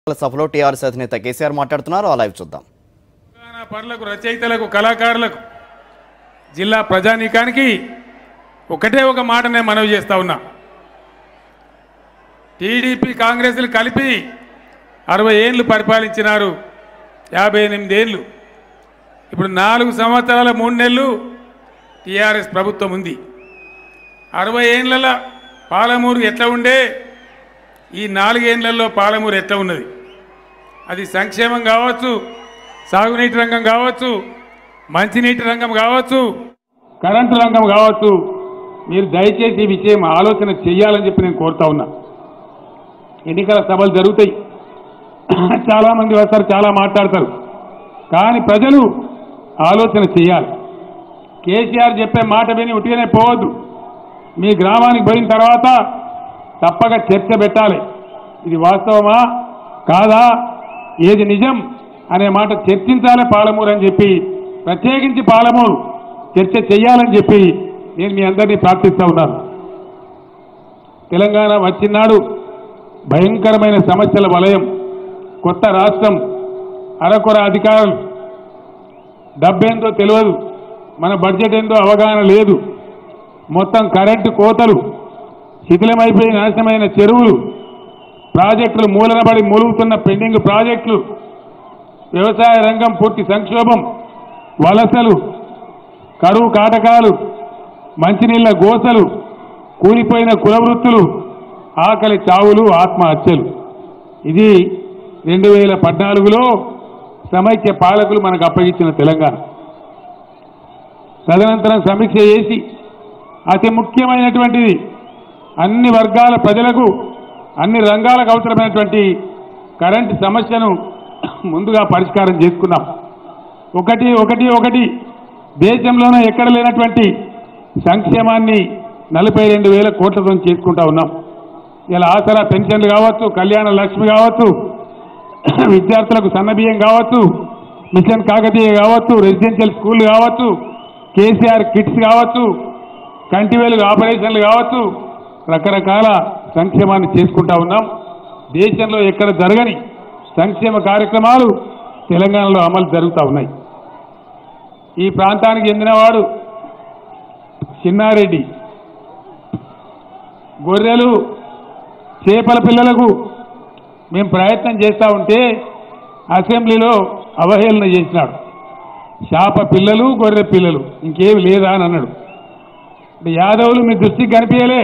సభలో టీఆర్ఎస్ అధినేత కేసీఆర్ మాట్లాడుతున్నారు ఆ లైవ్ చూద్దాం తెలంగాణ పరులకు రచయితలకు కళాకారులకు జిల్లా ప్రజానీకానికి ఒకటే ఒక మాట నేను మనవి చేస్తా ఉన్నా టీడీపీ కాంగ్రెస్లు కలిపి అరవై ఏళ్ళు పరిపాలించినారు యాభై ఎనిమిది ఏళ్ళు ఇప్పుడు నాలుగు సంవత్సరాల మూడు నెలలు టీఆర్ఎస్ ప్రభుత్వం ఉంది అరవై ఏళ్ళ పాలమూరు ఎట్లా ఉండే ఈ నాలుగేళ్లలో పాలమూరు ఎట్లా ఉన్నది అది సంక్షేమం కావచ్చు సాగునీటి రంగం కావచ్చు మంచినీటి రంగం కావచ్చు కరెంటు రంగం కావచ్చు మీరు దయచేసి ఈ విషయం ఆలోచన చేయాలని చెప్పి నేను కోరుతా ఉన్నా ఎన్నికల సభలు జరుగుతాయి చాలా మంది వస్తారు చాలా మాట్లాడతారు కానీ ప్రజలు ఆలోచన చేయాలి కేసీఆర్ చెప్పే మాట విని ఉట్టిగానే పోవద్దు మీ గ్రామానికి పోయిన తర్వాత తప్పక చర్చ పెట్టాలి ఇది వాస్తవమా కాదా ఏది నిజం అనే మాట చర్చించాలి పాలమూరు అని చెప్పి ప్రత్యేకించి పాలమూరు చర్చ చేయాలని చెప్పి నేను మీ అందరినీ ప్రార్థిస్తా ఉన్నాను తెలంగాణ వచ్చినాడు భయంకరమైన సమస్యల వలయం కొత్త రాష్ట్రం అరకొర అధికారులు డబ్బేందో తెలియదు మన బడ్జెట్ ఏందో అవగాహన లేదు మొత్తం కరెంటు కోతలు శిథిలమైపోయి నాశనమైన చెరువులు ప్రాజెక్టులు మూలనబడి మూలుగుతున్న పెండింగ్ ప్రాజెక్టులు వ్యవసాయ రంగం పూర్తి సంక్షోభం వలసలు కరువు కాటకాలు మంచినీళ్ల గోసలు కూలిపోయిన కులవృత్తులు ఆకలి చావులు ఆత్మహత్యలు ఇది రెండు వేల పద్నాలుగులో సమైక్య పాలకులు మనకు అప్పగించిన తెలంగాణ తదనంతరం సమీక్ష చేసి అతి ముఖ్యమైనటువంటిది అన్ని వర్గాల ప్రజలకు అన్ని రంగాలకు అవసరమైనటువంటి కరెంటు సమస్యను ముందుగా పరిష్కారం చేసుకున్నాం ఒకటి ఒకటి ఒకటి దేశంలోనే ఎక్కడ లేనటువంటి సంక్షేమాన్ని నలభై రెండు వేల కోట్లతో చేసుకుంటా ఉన్నాం ఇలా ఆసరా పెన్షన్లు కావచ్చు కళ్యాణ లక్ష్మి కావచ్చు విద్యార్థులకు సన్నబియ్యం కావచ్చు మిషన్ కాకతీయ కావచ్చు రెసిడెన్షియల్ స్కూల్ కావచ్చు కేసీఆర్ కిట్స్ కావచ్చు కంటివేలు ఆపరేషన్లు కావచ్చు రకరకాల సంక్షేమాన్ని చేసుకుంటా ఉన్నాం దేశంలో ఎక్కడ జరగని సంక్షేమ కార్యక్రమాలు తెలంగాణలో అమలు జరుగుతూ ఉన్నాయి ఈ ప్రాంతానికి చెందినవాడు చిన్నారెడ్డి గొర్రెలు చేపల పిల్లలకు మేము ప్రయత్నం చేస్తూ ఉంటే అసెంబ్లీలో అవహేళన చేసినాడు శాప పిల్లలు గొర్రె పిల్లలు ఇంకేమి లేదా అని అన్నాడు అంటే యాదవులు మీ దృష్టికి కనిపించలే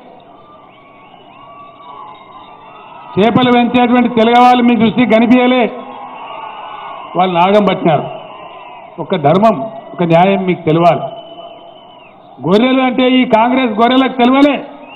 చేపలు పెంచేటువంటి తెలగవాళ్ళు మీ దృష్టికి కనిపించలే వాళ్ళు నాగం పట్టినారు ఒక ధర్మం ఒక న్యాయం మీకు తెలవాలి గొర్రెలు అంటే ఈ కాంగ్రెస్ గొర్రెలకు తెలవలే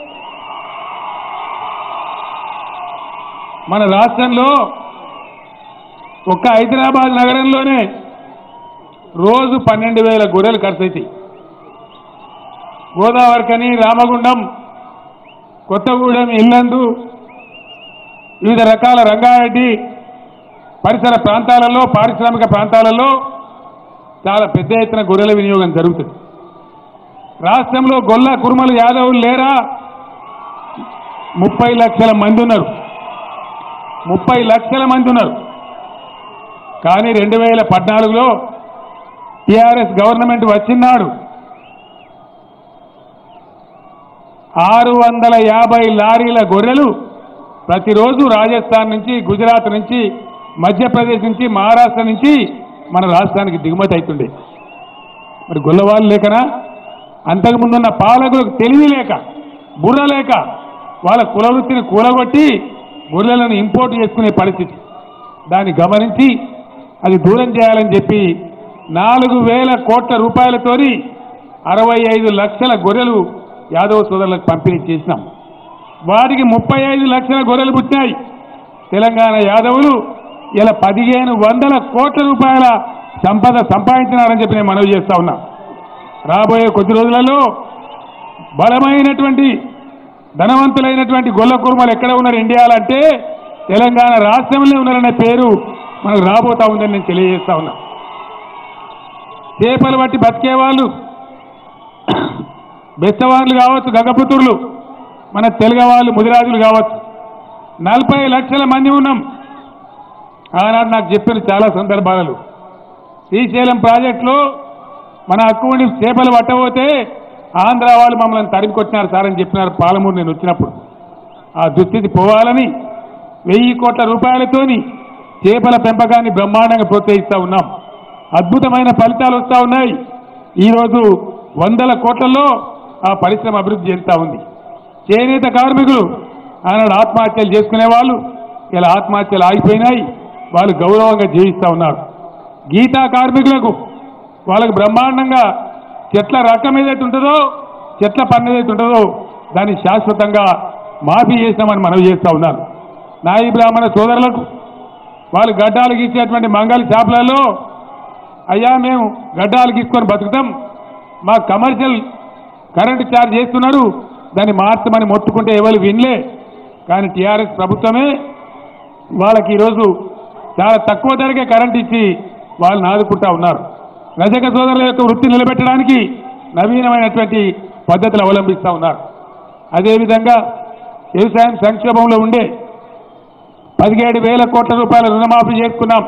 మన రాష్ట్రంలో ఒక్క హైదరాబాద్ నగరంలోనే రోజు పన్నెండు వేల గొర్రెలు ఖర్చు అవుతాయి గోదావరికని రామగుండం కొత్తగూడెం ఇల్లందు వివిధ రకాల రంగారెడ్డి పరిసర ప్రాంతాలలో పారిశ్రామిక ప్రాంతాలలో చాలా పెద్ద ఎత్తున గొర్రెల వినియోగం జరుగుతుంది రాష్ట్రంలో గొల్ల కురుమలు యాదవులు లేరా ముప్పై లక్షల మంది ఉన్నారు ముప్పై లక్షల మంది ఉన్నారు కానీ రెండు వేల పద్నాలుగులో టిఆర్ఎస్ గవర్నమెంట్ వచ్చినాడు ఆరు వందల యాభై లారీల గొర్రెలు ప్రతిరోజు రాజస్థాన్ నుంచి గుజరాత్ నుంచి మధ్యప్రదేశ్ నుంచి మహారాష్ట్ర నుంచి మన రాష్ట్రానికి దిగుమతి అవుతుండే మరి గొల్లవాళ్ళు లేకనా అంతకుముందున్న పాలకులకు తెలివి లేక బుర్ర లేక వాళ్ళ కులవృత్తిని కూలగొట్టి గొర్రెలను ఇంపోర్ట్ చేసుకునే పరిస్థితి దాన్ని గమనించి అది దూరం చేయాలని చెప్పి నాలుగు వేల కోట్ల రూపాయలతోని అరవై ఐదు లక్షల గొర్రెలు యాదవ సోదరులకు పంపిణీ చేసినాం వాటికి ముప్పై ఐదు లక్షల గొర్రెలు పుట్టినాయి తెలంగాణ యాదవులు ఇలా పదిహేను వందల కోట్ల రూపాయల సంపద సంపాదించినారని చెప్పి నేను మనవి చేస్తా ఉన్నా రాబోయే కొద్ది రోజులలో బలమైనటువంటి ధనవంతులైనటువంటి గొల్ల కుర్మలు ఎక్కడ ఉన్నారు ఇండియాలో అంటే తెలంగాణ రాష్ట్రంలో ఉన్నారనే పేరు మనకు రాబోతా ఉందని నేను తెలియజేస్తా ఉన్నా చేపలు బట్టి బతికే వాళ్ళు బెస్తవాన్లు కావచ్చు గగపుత్రులు మన తెలుగు వాళ్ళు ముదిరాజులు కావచ్చు నలభై లక్షల మంది ఉన్నాం ఆనాడు నాకు చెప్పిన చాలా సందర్భాలలో శ్రీశైలం ప్రాజెక్టులో మన అక్కుని చేపలు పట్టబోతే ఆంధ్ర వాళ్ళు మమ్మల్ని తరిమి కొట్టినారు సార్ అని చెప్పినారు పాలమూరు నేను వచ్చినప్పుడు ఆ దుస్థితి పోవాలని వెయ్యి కోట్ల రూపాయలతోని చేపల పెంపకాన్ని బ్రహ్మాండంగా ప్రోత్సహిస్తా ఉన్నాం అద్భుతమైన ఫలితాలు వస్తా ఉన్నాయి ఈరోజు వందల కోట్లలో ఆ పరిశ్రమ అభివృద్ధి చెందుతా ఉంది చేనేత కార్మికులు ఆనాడు ఆత్మహత్యలు చేసుకునే వాళ్ళు ఇలా ఆత్మహత్యలు ఆగిపోయినాయి వాళ్ళు గౌరవంగా జీవిస్తా ఉన్నారు గీతా కార్మికులకు వాళ్ళకు బ్రహ్మాండంగా చెట్ల రకం ఏదైతే ఉంటుందో చెట్ల పన్ను ఏదైతే ఉంటుందో దాన్ని శాశ్వతంగా మాఫీ చేస్తామని మనవి చేస్తా ఉన్నారు నాయి బ్రాహ్మణ సోదరులకు వాళ్ళు గడ్డాలు గీసేటువంటి మంగళ షాపులలో అయ్యా మేము గడ్డాలు గీసుకొని బతుకుతాం మా కమర్షియల్ కరెంటు ఛార్జ్ చేస్తున్నారు దాన్ని మార్చమని మొత్తుకుంటే ఎవరు వినలే కానీ టీఆర్ఎస్ ప్రభుత్వమే వాళ్ళకి ఈరోజు చాలా తక్కువ ధరకే కరెంట్ ఇచ్చి వాళ్ళని ఆదుకుంటా ఉన్నారు రజక సోదరుల యొక్క వృత్తి నిలబెట్టడానికి నవీనమైనటువంటి పద్ధతులు అవలంబిస్తూ ఉన్నారు అదేవిధంగా వ్యవసాయం సంక్షోభంలో ఉండే పదిహేడు వేల కోట్ల రూపాయల రుణమాఫీ చేసుకున్నాం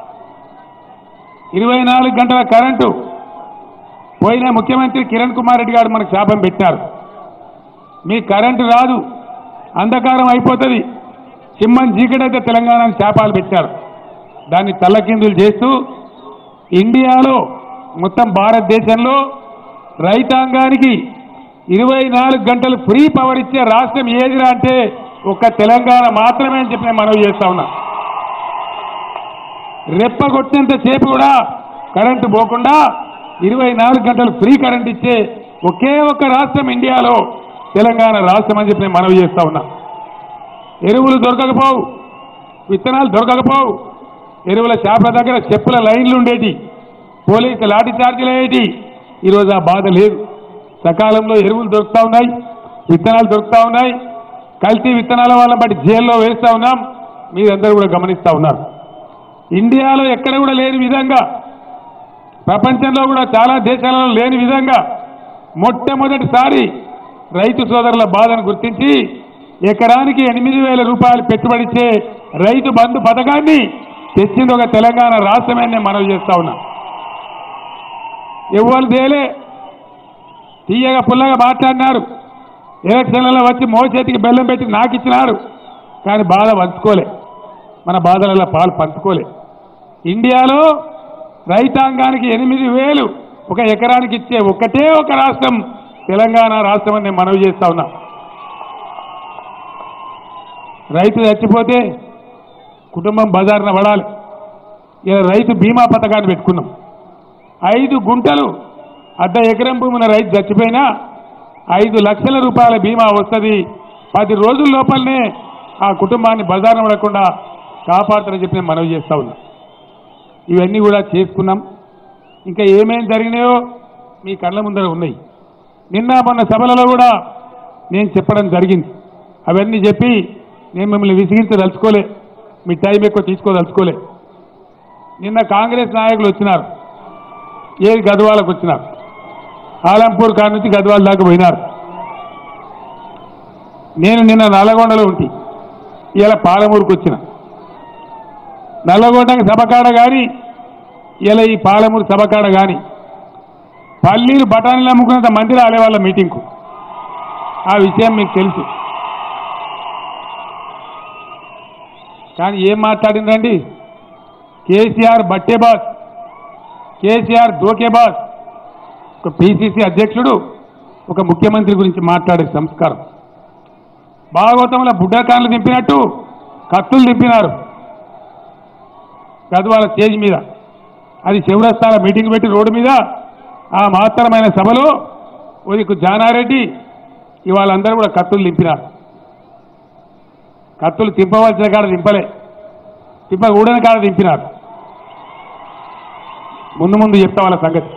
ఇరవై నాలుగు గంటల కరెంటు పోయిన ముఖ్యమంత్రి కిరణ్ కుమార్ రెడ్డి గారు మనకు శాపం పెట్టారు మీ కరెంటు రాదు అంధకారం అయిపోతుంది సింహం చీకటైతే తెలంగాణ శాపాలు పెట్టారు దాన్ని తల్లకిందులు చేస్తూ ఇండియాలో మొత్తం భారతదేశంలో రైతాంగానికి ఇరవై నాలుగు గంటలు ఫ్రీ పవర్ ఇచ్చే రాష్ట్రం ఏదిరా అంటే ఒక్క తెలంగాణ మాత్రమే అని చెప్పి నేను మనవి చేస్తా ఉన్నా రెప్ప కొట్టినంత సేపు కూడా కరెంటు పోకుండా ఇరవై నాలుగు గంటలు ఫ్రీ కరెంట్ ఇచ్చే ఒకే ఒక్క రాష్ట్రం ఇండియాలో తెలంగాణ రాష్ట్రం అని చెప్పి నేను మనవి చేస్తా ఉన్నా ఎరువులు దొరకకపోవు విత్తనాలు దొరకకపోవు ఎరువుల షాపుల దగ్గర చెప్పుల లైన్లు ఉండేటి పోలీసు లాఠీ చార్జీలు అయ్యేటి ఈరోజు ఆ బాధ లేదు సకాలంలో ఎరువులు దొరుకుతా ఉన్నాయి విత్తనాలు దొరుకుతా ఉన్నాయి కల్తీ విత్తనాల వాళ్ళని బట్టి జైల్లో వేస్తా ఉన్నాం మీరందరూ కూడా గమనిస్తా ఉన్నారు ఇండియాలో ఎక్కడ కూడా లేని విధంగా ప్రపంచంలో కూడా చాలా దేశాలలో లేని విధంగా మొట్టమొదటిసారి రైతు సోదరుల బాధను గుర్తించి ఎకరానికి ఎనిమిది వేల రూపాయలు పెట్టుబడిచ్చే రైతు బంధు పథకాన్ని తెచ్చింది ఒక తెలంగాణ రాష్ట్రమే నేను మనవి చేస్తా ఉన్నా ఎవరు తేలే తీయగా పుల్లగా మాట్లాడినారు ఎలక్షన్లలో వచ్చి మోచేతికి బెల్లం పెట్టి నాకు ఇచ్చినారు కానీ బాధ పంచుకోలే మన బాధలలో పాలు పంచుకోలే ఇండియాలో రైతాంగానికి ఎనిమిది వేలు ఒక ఎకరానికి ఇచ్చే ఒకటే ఒక రాష్ట్రం తెలంగాణ రాష్ట్రం అని నేను మనవి చేస్తా ఉన్నా రైతు చచ్చిపోతే కుటుంబం బజార్న పడాలి ఇలా రైతు బీమా పథకాన్ని పెట్టుకున్నాం ఐదు గుంటలు అర్ధ ఎకరం భూమిన రైతు చచ్చిపోయినా ఐదు లక్షల రూపాయల బీమా వస్తుంది పది రోజుల లోపలనే ఆ కుటుంబాన్ని బజార్న పడకుండా కాపాడుతారని చెప్పి నేను మనవి చేస్తా ఉన్నా ఇవన్నీ కూడా చేసుకున్నాం ఇంకా ఏమేం జరిగినాయో మీ కళ్ళ ముందర ఉన్నాయి నిన్న మొన్న సభలలో కూడా నేను చెప్పడం జరిగింది అవన్నీ చెప్పి నేను మిమ్మల్ని విసిగించదలుచుకోలే మీ టైం ఎక్కువ తీసుకోదలుచుకోలే నిన్న కాంగ్రెస్ నాయకులు వచ్చినారు ఏది గద్వాలకు వచ్చినారు ఆలంపూర్ కాడ నుంచి గద్వాల దాకా పోయినారు నేను నిన్న నల్లగొండలో ఉంటి ఇలా పాలమూరుకు వచ్చిన నల్లగొండకి సభకాడ కానీ ఇలా ఈ పాలమూరు సభకాడ కానీ పల్లీలు బఠానీలు అమ్ముకున్నంత మంది రాలే వాళ్ళ మీటింగ్కు ఆ విషయం మీకు తెలుసు కానీ ఏం మాట్లాడిందండి కేసీఆర్ బట్టే బాస్ కేసీఆర్ దోకే బాస్ ఒక పిసిసి అధ్యక్షుడు ఒక ముఖ్యమంత్రి గురించి మాట్లాడే సంస్కారం భాగవతంలో బుడ్డకాన్లు దింపినట్టు కత్తులు దింపినారు గద్వాల స్టేజ్ మీద అది శివరస్తాల మీటింగ్ పెట్టి రోడ్డు మీద ఆ మహత్తరమైన సభలో ఉదికు జానారెడ్డి ఇవాళ అందరూ కూడా కత్తులు దింపినారు కత్తులు తింపవలసిన కాడ దింపలే తిప్పకూడని కాడ దింపినారు ముందు ముందు చెప్తా వాళ్ళ సంగతి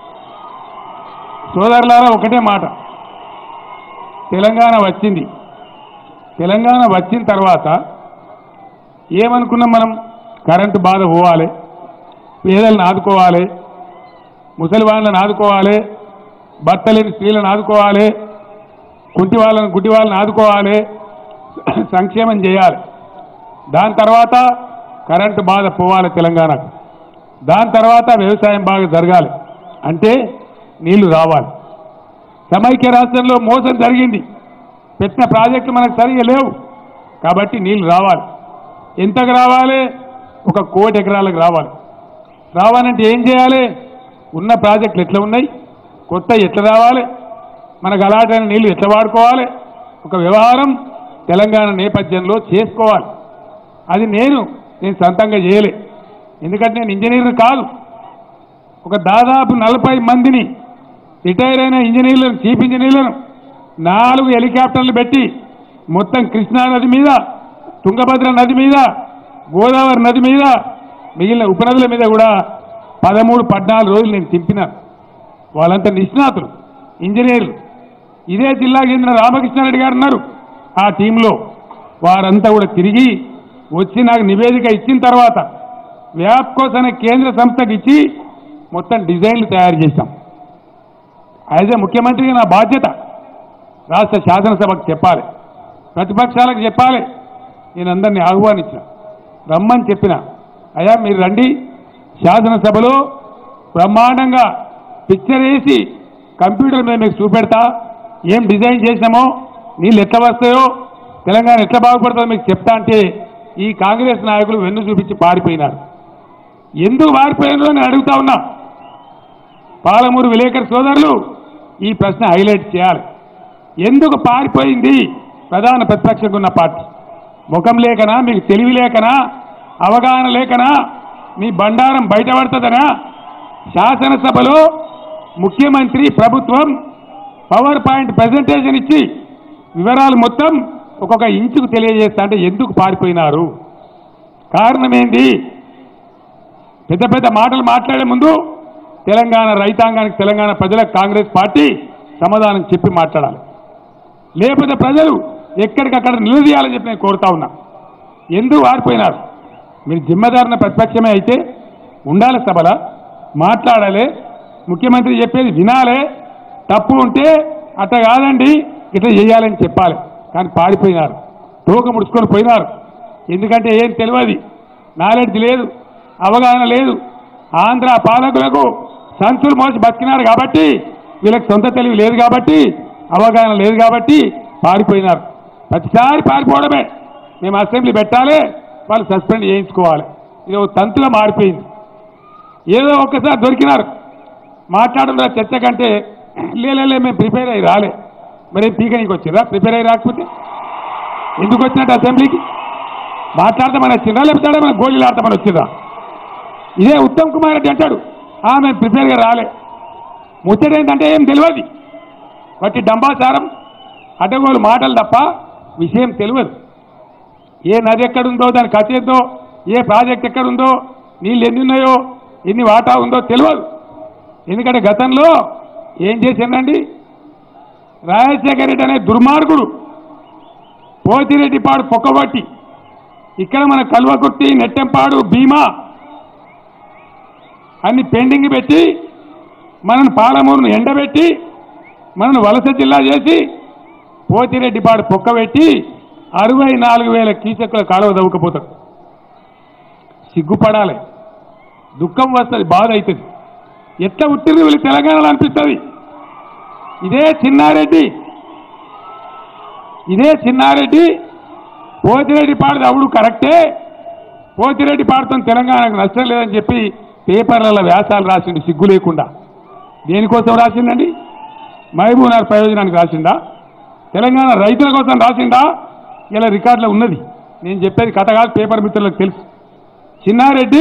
సోదరులారా ఒకటే మాట తెలంగాణ వచ్చింది తెలంగాణ వచ్చిన తర్వాత ఏమనుకున్నాం మనం కరెంటు బాధ పోవాలి పేదలను ఆదుకోవాలి ముసలి వాళ్ళని ఆదుకోవాలి భర్త లేని స్త్రీలను ఆదుకోవాలి కుంటి వాళ్ళని గుడ్డి వాళ్ళని ఆదుకోవాలి సంక్షేమం చేయాలి దాని తర్వాత కరెంటు బాధ పోవాలి తెలంగాణకు దాని తర్వాత వ్యవసాయం బాగా జరగాలి అంటే నీళ్లు రావాలి సమైక్య రాష్ట్రంలో మోసం జరిగింది పెట్టిన ప్రాజెక్టులు మనకు సరిగా లేవు కాబట్టి నీళ్లు రావాలి ఎంతకు రావాలి ఒక కోటి ఎకరాలకు రావాలి రావాలంటే ఏం చేయాలి ఉన్న ప్రాజెక్టులు ఎట్లా ఉన్నాయి కొత్త ఎట్లా రావాలి మనకు అలాంటి నీళ్లు ఎట్లా వాడుకోవాలి ఒక వ్యవహారం తెలంగాణ నేపథ్యంలో చేసుకోవాలి అది నేను నేను సొంతంగా చేయలే ఎందుకంటే నేను ఇంజనీర్ కాదు ఒక దాదాపు నలభై మందిని రిటైర్ అయిన ఇంజనీర్లను చీఫ్ ఇంజనీర్లను నాలుగు హెలికాప్టర్లు పెట్టి మొత్తం కృష్ణా నది మీద తుంగభద్ర నది మీద గోదావరి నది మీద మిగిలిన ఉపనదుల మీద కూడా పదమూడు పద్నాలుగు రోజులు నేను తింపినాను వాళ్ళంతా నిష్ణాతులు ఇంజనీర్లు ఇదే జిల్లాకు చెందిన రామకృష్ణారెడ్డి గారు ఉన్నారు ఆ టీంలో వారంతా కూడా తిరిగి వచ్చి నాకు నివేదిక ఇచ్చిన తర్వాత వ్యాప్కోస్ అనే కేంద్ర సంస్థకి ఇచ్చి మొత్తం డిజైన్లు తయారు చేశాం యాజ్ ఏ ముఖ్యమంత్రిగా నా బాధ్యత రాష్ట్ర శాసనసభకు చెప్పాలి ప్రతిపక్షాలకు చెప్పాలి నేను అందరినీ ఆహ్వానించిన రమ్మని చెప్పిన అయ్యా మీరు రండి శాసనసభలో బ్రహ్మాండంగా పిక్చర్ వేసి కంప్యూటర్ మీద మీకు చూపెడతా ఏం డిజైన్ చేసినామో నీళ్ళు ఎట్లా వస్తాయో తెలంగాణ ఎట్లా బాగుపడుతుందో మీకు చెప్తా అంటే ఈ కాంగ్రెస్ నాయకులు వెన్ను చూపించి పారిపోయినారు ఎందుకు పారిపోయినారో నేను అడుగుతా ఉన్నా పాలమూరు విలేకరు సోదరులు ఈ ప్రశ్న హైలైట్ చేయాలి ఎందుకు పారిపోయింది ప్రధాన ప్రతిపక్షంగా ఉన్న పార్టీ ముఖం లేకనా మీకు తెలివి లేకనా అవగాహన లేకనా మీ బండారం బయటపడుతుందనా శాసనసభలో ముఖ్యమంత్రి ప్రభుత్వం పవర్ పాయింట్ ప్రజెంటేషన్ ఇచ్చి వివరాలు మొత్తం ఒక్కొక్క ఇంచుకు తెలియజేస్తా అంటే ఎందుకు పారిపోయినారు కారణం ఏంది పెద్ద పెద్ద మాటలు మాట్లాడే ముందు తెలంగాణ రైతాంగానికి తెలంగాణ ప్రజలకు కాంగ్రెస్ పార్టీ సమాధానం చెప్పి మాట్లాడాలి లేకపోతే ప్రజలు ఎక్కడికక్కడ నిలదీయాలని చెప్పి నేను కోరుతా ఉన్నా ఎందుకు వారిపోయినారు మీరు జిమ్మదారిన ప్రతిపక్షమే అయితే ఉండాలి సభల మాట్లాడాలి ముఖ్యమంత్రి చెప్పేది వినాలే తప్పు ఉంటే అట్ట కాదండి ఇట్లా చేయాలని చెప్పాలి కానీ పారిపోయినారు తోక ముడుచుకొని పోయినారు ఎందుకంటే ఏం తెలియదు నాలెడ్జ్ లేదు అవగాహన లేదు ఆంధ్ర పాలకులకు సంచులు మోసి బతికినారు కాబట్టి వీళ్ళకి సొంత తెలివి లేదు కాబట్టి అవగాహన లేదు కాబట్టి పారిపోయినారు ప్రతిసారి పారిపోవడమే మేము అసెంబ్లీ పెట్టాలి వాళ్ళు సస్పెండ్ చేయించుకోవాలి ఇది ఒక తంతుగా మారిపోయింది ఏదో ఒక్కసారి దొరికినారు మాట్లాడడం చర్చ కంటే లేలే మేము ప్రిపేర్ అయ్యి రాలే మరి పీకనీకి వచ్చిందా ప్రిపేర్ అయ్యి రాకపోతే ఎందుకు వచ్చినట్టు అసెంబ్లీకి మాట్లాడతామని వచ్చిందా లేకపోతే మన గోళీలు ఆడతామని వచ్చిందా ఇదే ఉత్తమ్ కుమార్ రెడ్డి అంటాడు ఆ మేము ప్రిపేర్గా రాలే ముచ్చట ఏంటంటే ఏం తెలియదు బట్టి డంబాచారం అడ్డగోలు మాటలు తప్ప విషయం తెలియదు ఏ నది ఎక్కడుందో దాని కథ ఏందో ఏ ప్రాజెక్ట్ ఎక్కడుందో నీళ్ళు ఎన్ని ఉన్నాయో ఎన్ని వాటా ఉందో తెలియదు ఎందుకంటే గతంలో ఏం చేసిందండి రాజశేఖర రెడ్డి అనే దుర్మార్గుడు పోతిరెడ్డిపాడు పొక్కబట్టి ఇక్కడ మన కల్వకుర్తి నెట్టెంపాడు భీమా అన్ని పెండింగ్ పెట్టి మనను పాలమూరును ఎండబెట్టి మనను వలస జిల్లా చేసి పోతిరెడ్డిపాడు పొక్కబెట్టి అరవై నాలుగు వేల కీచకుల కాలువ దవ్వుకపోతాడు సిగ్గుపడాలి దుఃఖం వస్తుంది బాధ అవుతుంది ఎట్లా ఉట్టిరు వీళ్ళు తెలంగాణలో అనిపిస్తుంది ఇదే చిన్నారెడ్డి ఇదే చిన్నారెడ్డి పోతిరెడ్డి పాడు అవుడు కరెక్టే పోతిరెడ్డి పాడుతో తెలంగాణకు నష్టం లేదని చెప్పి పేపర్లలో వ్యాసాలు రాసిండు సిగ్గు లేకుండా దేనికోసం రాసిందండి మహబూబ్నగర్ ప్రయోజనానికి రాసిందా తెలంగాణ రైతుల కోసం రాసిందా ఇలా రికార్డులో ఉన్నది నేను చెప్పేది కథ కాదు పేపర్ మిత్రులకు తెలుసు చిన్నారెడ్డి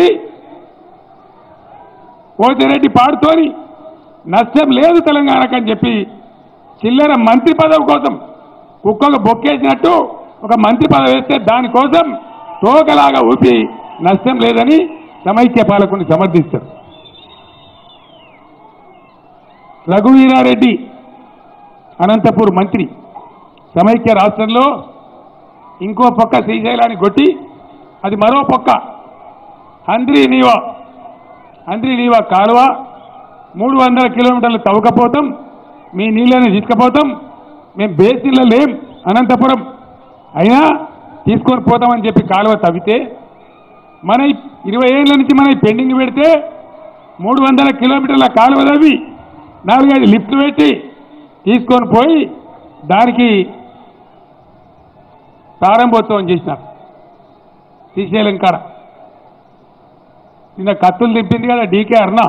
పోతిరెడ్డి పాడుతోని నష్టం లేదు తెలంగాణకు అని చెప్పి చిల్లర మంత్రి పదవి కోసం కుక్కకు బొక్కేసినట్టు ఒక మంత్రి పదవి వేస్తే దానికోసం తోకలాగా ఊపి నష్టం లేదని సమైక్య పాలకుని సమర్థిస్తారు రఘువీరారెడ్డి అనంతపూర్ మంత్రి సమైక్య రాష్ట్రంలో ఇంకో పక్క శ్రీశైలాన్ని కొట్టి అది మరో పక్క హంద్రీ నీవా హంద్రీ నీవా కాలువ మూడు వందల కిలోమీటర్లు తవ్వకపోతాం మీ నీళ్ళని తీసుకుపోతాం మేము బేసిన్లో లేం అనంతపురం అయినా తీసుకొని పోతామని చెప్పి కాలువ తవ్వితే మన ఈ ఇరవై ఏళ్ళ నుంచి మన ఈ పెండింగ్ పెడితే మూడు వందల కిలోమీటర్ల కాలువ తవ్వి నాలుగైదు లిఫ్ట్లు పెట్టి తీసుకొని పోయి దానికి ప్రారంభోత్సవం చేసినారు శ్రీశైలం కాడ నిన్న కత్తులు తిప్పింది కదా డీకే అర్ణ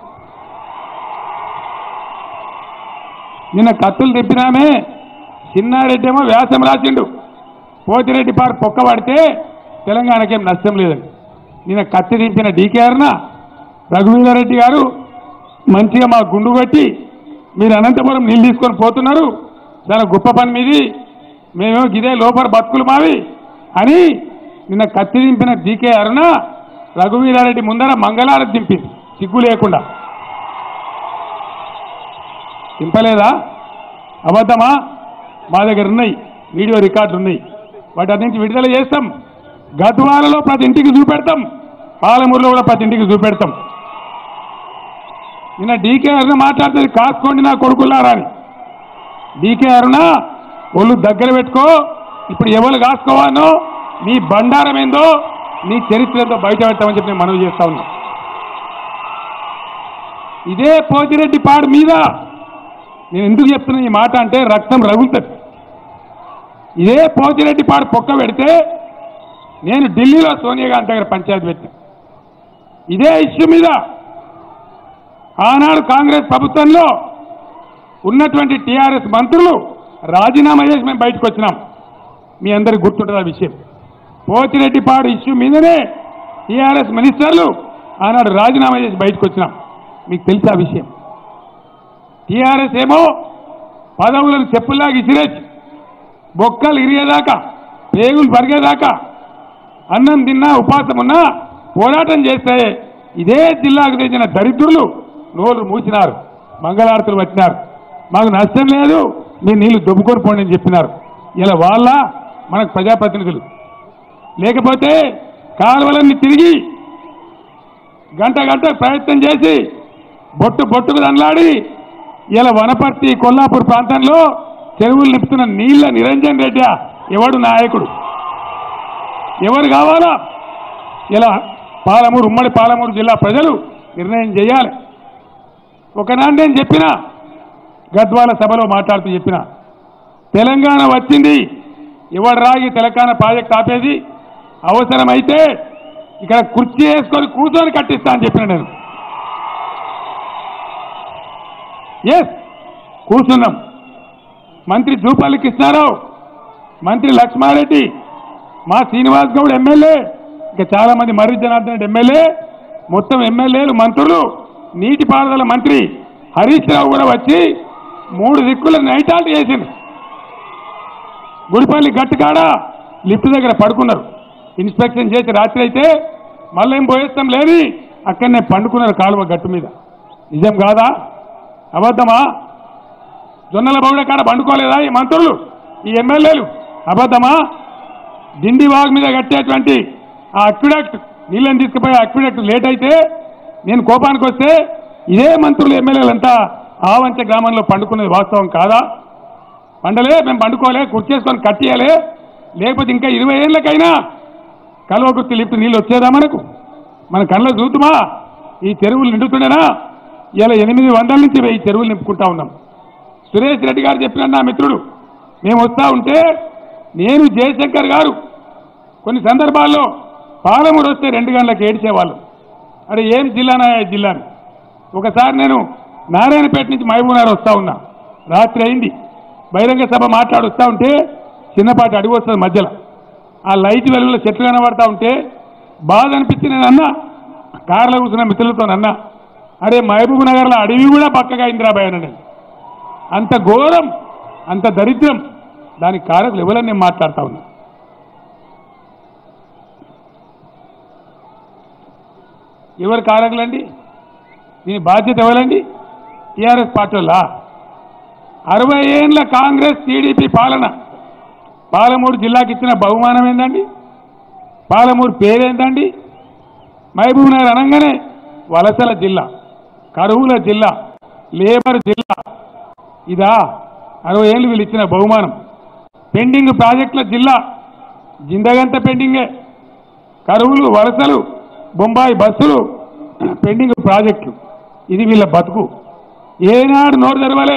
నిన్న కత్తులు తిప్పినామే చిన్నారెడ్డి ఏమో వ్యాసం రాసిండు పోతిరెడ్డి పార్ పొక్క పడితే తెలంగాణకేం నష్టం లేదండి నిన్న కత్తి దింపిన డీకే అర్ణ రఘువీరారెడ్డి గారు మంచిగా మా గుండు కొట్టి మీరు అనంతపురం నీళ్ళు తీసుకొని పోతున్నారు చాలా గొప్ప పని మీది మేమేమో గిదే లోపల బతుకులు మావి అని నిన్న కత్తి దింపిన జీకే అరుణ రఘువీరారెడ్డి ముందర మంగళారతి దింపింది సిగ్గు లేకుండా దింపలేదా అబద్ధమా మా దగ్గర ఉన్నాయి వీడియో రికార్డులు ఉన్నాయి వాటి అన్నింటి విడుదల చేస్తాం గద్వాలలో ప్రతి ఇంటికి చూపెడతాం పాలమూరులో కూడా ప్రతి ఇంటికి చూపెడతాం నిన్న డీకే అరుణ మాట్లాడుతుంది కాసుకోండి నా కొడుకులారా అని డీకే అరుణ ఒళ్ళు దగ్గర పెట్టుకో ఇప్పుడు ఎవరు కాసుకోవాలో నీ బండారం ఏందో నీ చరిత్ర ఏందో బయట పెట్టామని చెప్పి నేను మనవి చేస్తా ఉన్నా ఇదే పోతిరెడ్డి పాడు మీద నేను ఎందుకు చెప్తున్నా ఈ మాట అంటే రక్తం రగులుతుంది ఇదే పోతిరెడ్డి పాడు పొక్క పెడితే నేను ఢిల్లీలో సోనియా గాంధీ దగ్గర పంచాయతీ పెట్టాను ఇదే ఇష్యూ మీద ఆనాడు కాంగ్రెస్ ప్రభుత్వంలో ఉన్నటువంటి టీఆర్ఎస్ మంత్రులు రాజీనామా చేసి మేము బయటకు వచ్చినాం మీ అందరికి గుర్తుంటుంది ఆ విషయం పోతిరెడ్డిపాడు ఇష్యూ మీదనే టీఆర్ఎస్ మినిస్టర్లు ఆనాడు రాజీనామా చేసి బయటకు వచ్చినాం మీకు తెలుసు ఆ విషయం టీఆర్ఎస్ ఏమో పదవులను చెప్పుల్లాగా ఇసిరేసి బొక్కలు ఇరిగేదాకా పేగులు పరిగేదాకా అన్నం తిన్నా ఉపాసం ఉన్నా పోరాటం చేస్తే ఇదే జిల్లాకు తెచ్చిన దరిద్రులు నోరు మూసినారు మంగళారతులు వచ్చినారు మాకు నష్టం లేదు మీరు నీళ్లు దొబ్బుకొని పోండి అని చెప్పినారు ఇలా వాళ్ళ మనకు ప్రజాప్రతినిధులు లేకపోతే కాలువలన్నీ తిరిగి గంట గంట ప్రయత్నం చేసి బొట్టు బొట్టుకు దండలాడి ఇలా వనపర్తి కొల్లాపూర్ ప్రాంతంలో చెరువులు నింపుతున్న నీళ్ళ నిరంజన్ రెడ్డి ఎవడు నాయకుడు ఎవరు కావాలా ఇలా పాలమూరు ఉమ్మడి పాలమూరు జిల్లా ప్రజలు నిర్ణయం చేయాలి ఒకనాడు నేను చెప్పిన గద్వాల సభలో మాట్లాడుతూ చెప్పిన తెలంగాణ వచ్చింది ఎవడు రాగి తెలంగాణ ప్రాజెక్ట్ ఆపేది అవసరమైతే ఇక్కడ కుర్చీ వేసుకొని కూర్చొని కట్టిస్తా అని చెప్పిన నేను ఎస్ కూర్చున్నాం మంత్రి జూపల్లి కృష్ణారావు మంత్రి లక్ష్మారెడ్డి మా శ్రీనివాస్ గౌడ్ ఎమ్మెల్యే ఇంకా చాలా మంది మర్రి జనార్దన్ రెడ్డి ఎమ్మెల్యే మొత్తం ఎమ్మెల్యేలు మంత్రులు నీటిపారుదల మంత్రి హరీష్ రావు కూడా వచ్చి మూడు దిక్కుల నైట్ ఆల్ట్ చేసింది గుడిపల్లి గట్టుకాడ లిఫ్ట్ దగ్గర పడుకున్నారు ఇన్స్పెక్షన్ చేసి రాత్రి అయితే మళ్ళీ ఏం పోయేస్తాం లేని అక్కడనే పండుకున్నారు కాలువ గట్టు మీద నిజం కాదా అబద్ధమా జొన్నల బౌడ కాడ పండుకోలేదా ఈ మంత్రులు ఈ ఎమ్మెల్యేలు అబద్ధమా డిండి వాగ్ మీద కట్టేటువంటి ఆ అక్విడక్ట్ నీళ్ళని తీసుకుపోయి అక్విడక్ట్ లేట్ అయితే నేను కోపానికి వస్తే ఇదే మంత్రులు ఎమ్మెల్యేలంతా ఆవంచ గ్రామంలో పండుకునేది వాస్తవం కాదా పండలే మేము పండుకోలే కుర్చేసుకొని కట్టియాలే లేకపోతే ఇంకా ఇరవై ఏళ్ళకైనా కలువ గుర్తు లిఫ్ట్ నీళ్ళు వచ్చేదా మనకు మన కళ్ళ చూద్దుమా ఈ చెరువులు నిండుతుండేనా ఇలా ఎనిమిది వందల నుంచి వెయ్యి చెరువులు నింపుకుంటా ఉన్నాం సురేష్ రెడ్డి గారు చెప్పిన నా మిత్రుడు మేము వస్తా ఉంటే నేను జయశంకర్ గారు కొన్ని సందర్భాల్లో పాలమూరు వస్తే రెండు గంటలకు ఏడ్చేవాళ్ళు అరే ఏం జిల్లానా ఈ జిల్లాని ఒకసారి నేను నారాయణపేట నుంచి మహబూబ్నగర్ వస్తా ఉన్నా రాత్రి అయింది బహిరంగ సభ మాట్లాడి వస్తా ఉంటే చిన్నపాటి అడుగు వస్తుంది మధ్యలో ఆ లైట్ వెలుగులో చెట్లు కనబడతా ఉంటే బాధ అనిపించి నేను అన్నా కార్లో కూర్చున్న మిత్రులతో అన్నా అరే మహబూబ్ నగర్లో అడవి కూడా పక్కగా ఇందిరాబాయ్ అన్నాడు అంత ఘోరం అంత దరిద్రం దానికి కారకులు ఎవరని నేను మాట్లాడుతా ఉన్నా ఎవరు కారకులండి దీని బాధ్యత ఎవరండి టీఆర్ఎస్ పార్టీ వాళ్ళ అరవై ఏండ్ల కాంగ్రెస్ టీడీపీ పాలన పాలమూరు జిల్లాకి ఇచ్చిన బహుమానం ఏందండి పాలమూరు పేరేందండి మహబూబ్ నగర్ అనగానే వలసల జిల్లా కరువుల జిల్లా లేబర్ జిల్లా ఇదా అరవై ఏళ్ళు వీళ్ళు ఇచ్చిన బహుమానం పెండింగ్ ప్రాజెక్టుల జిల్లా జిందగంత పెండింగే కరువులు వలసలు బొంబాయి బస్సులు పెండింగ్ ప్రాజెక్టులు ఇది వీళ్ళ బతుకు ఏనాడు నోరు తెరవలే